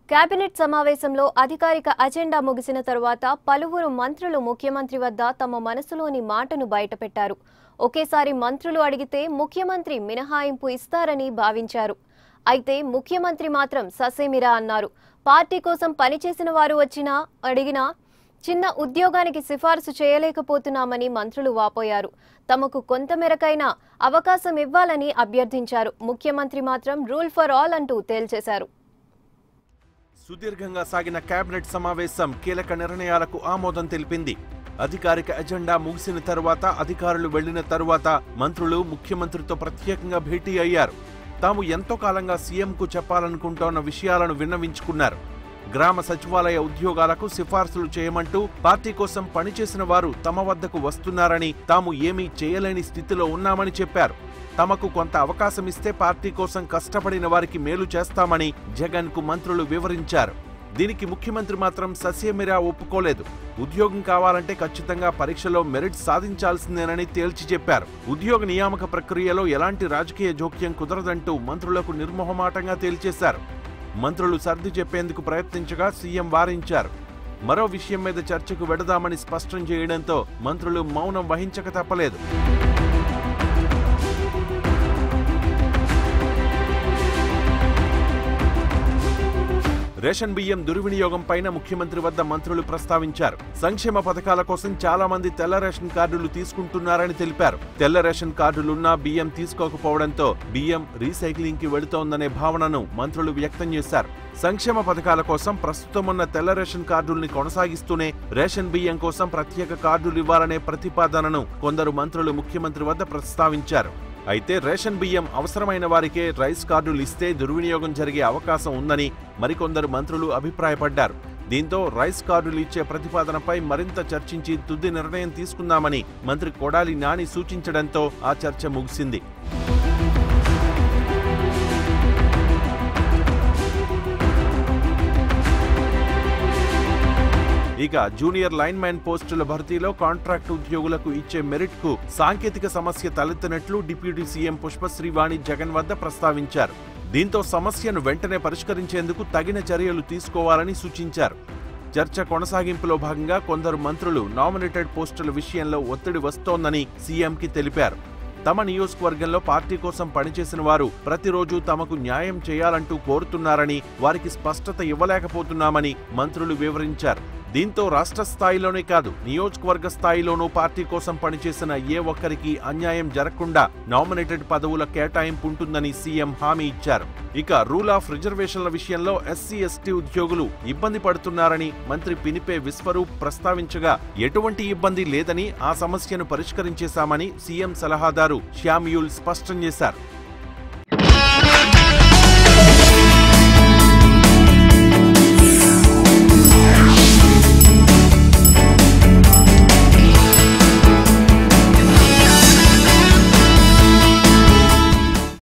cabinet సమావేశంలో అధికారిక agenda ముగిసిన తరువాత పలువురు మంత్రులు ముఖ్యమంత్రి వద్ద తమ మనసులోని మాటను బయటపెట్టారు ఒకేసారి మంత్రులు అడిగితే ముఖ్యమంత్రి మినహాయింపు ఇస్తారని భావించారు అయితే ముఖ్యమంత్రి మాత్రం ససేమిరా అన్నారు పార్టీ కోసం పనిచేసిన వారు వచ్చినా అడిగినా చిన్న ఉద్యోగానికి సిఫార్సు చేయలేకపోతున్నామని మంత్రులు వాపోయారు తమకు కొంతమేరకైనా అవకాశం ఇవ్వాలని అభ్యర్థించారు ముఖ్యమంత్రి మాత్రం రూల్ ఫర్ ఆల్ అంటూ తేల్చేశారు సుదీర్ఘంగా సాగిన కేబినెట్ సమావేశం కీలక నిర్ణయాలకు ఆమోదం తెలిపింది అధికారిక ఎజెండా ముగిసిన తరువాత అధికారులు వెళ్లిన తరువాత మంత్రులు ముఖ్యమంత్రితో ప్రత్యేకంగా భేటీ అయ్యారు తాము ఎంతో కాలంగా సీఎంకు చెప్పాలనుకుంటోన్న విషయాలను విన్నవించుకున్నారు గ్రామ సచివాలయ ఉద్యోగాలకు సిఫార్సులు చేయమంటూ పార్టీ కోసం పనిచేసిన వారు తమ వద్దకు వస్తున్నారని తాము ఏమీ చేయలేని స్థితిలో ఉన్నామని చెప్పారు తమకు కొంత అవకాశం ఇస్తే పార్టీ కోసం కష్టపడిన వారికి మేలు చేస్తామని జగన్ కు మంత్రులు వివరించారు దీనికి ముఖ్యమంత్రి మాత్రం సస్యమిరా ఒప్పుకోలేదు ఉద్యోగం కావాలంటే ఖచ్చితంగా పరీక్షలో మెరిట్ సాధించాల్సిందేనని తేల్చి చెప్పారు ఉద్యోగ నియామక ప్రక్రియలో ఎలాంటి రాజకీయ జోక్యం కుదరదంటూ మంత్రులకు నిర్మోహమాటంగా తేల్చేశారు మంత్రులు సర్ది చెప్పేందుకు ప్రయత్నించగా సీఎం వారించారు మరో విషయం మీద చర్చకు వెడదామని స్పష్టం చేయడంతో మంత్రులు మౌనం వహించక తప్పలేదు రేషన్ బియ్యం దుర్వినియోగం పైన ముఖ్యమంత్రి వద్ద మంత్రులు ప్రస్తావించారు సంక్షేమ పథకాల కోసం చాలా మంది తెల్ల రేషన్ కార్డులు తీసుకుంటున్నారని తెలిపారు తెల్ల రేషన్ కార్డులున్నా బియ్యం తీసుకోకపోవడంతో బియ్యం రీసైక్లింగ్ కి వెళుతోందనే భావనను మంత్రులు వ్యక్తం చేశారు సంక్షేమ పథకాల కోసం ప్రస్తుతం ఉన్న తెల్ల రేషన్ కార్డుల్ని కొనసాగిస్తూనే రేషన్ బియ్యం కోసం ప్రత్యేక కార్డులు ఇవ్వాలనే ప్రతిపాదనను కొందరు మంత్రులు ముఖ్యమంత్రి వద్ద ప్రస్తావించారు అయితే రేషన్ బియ్యం అవసరమైన వారికే రైస్ కార్డులు ఇస్తే దుర్వినియోగం జరిగే అవకాశం ఉందని మరికొందరు మంత్రులు అభిప్రాయపడ్డారు దీంతో రైస్ కార్డులు ఇచ్చే ప్రతిపాదనపై మరింత చర్చించి తుది నిర్ణయం తీసుకుందామని మంత్రి కొడాలి నాని సూచించడంతో ఆ చర్చ ముగిసింది ఇక జూనియర్ లైన్ మ్యాన్ పోస్టుల భర్తీలో కాంట్రాక్ట్ ఉద్యోగులకు ఇచ్చే మెరిట్ కు సాంకేతిక సమస్య తలెత్తినట్లు డిప్యూటీ సీఎం పుష్పశ్రీవాణి జగన్ వద్ద ప్రస్తావించారు దీంతో సమస్యను వెంటనే పరిష్కరించేందుకు తగిన చర్యలు తీసుకోవాలని సూచించారు చర్చ కొనసాగింపులో భాగంగా కొందరు మంత్రులు నామినేటెడ్ పోస్టుల విషయంలో ఒత్తిడి వస్తోందని సీఎంకి తెలిపారు తమ నియోజకవర్గంలో పార్టీ కోసం పనిచేసిన వారు ప్రతిరోజు తమకు న్యాయం చేయాలంటూ కోరుతున్నారని వారికి స్పష్టత ఇవ్వలేకపోతున్నామని మంత్రులు వివరించారు దీంతో రాష్ట్ర స్థాయిలోనే కాదు నియోజకవర్గ స్థాయిలోనూ పార్టీ కోసం పనిచేసిన ఏ ఒక్కరికి అన్యాయం జరగకుండా నామినేటెడ్ పదవుల కేటాయింపు ఉంటుందని సీఎం హామీ ఇచ్చారు ఇక రూల్ ఆఫ్ రిజర్వేషన్ల విషయంలో ఎస్సీ ఎస్టీ ఉద్యోగులు ఇబ్బంది పడుతున్నారని మంత్రి పినిపే విశ్వరూప్ ప్రస్తావించగా ఎటువంటి ఇబ్బంది లేదని ఆ సమస్యను పరిష్కరించేశామని సీఎం సలహాదారు శ్యామ్యూల్ స్పష్టం చేశారు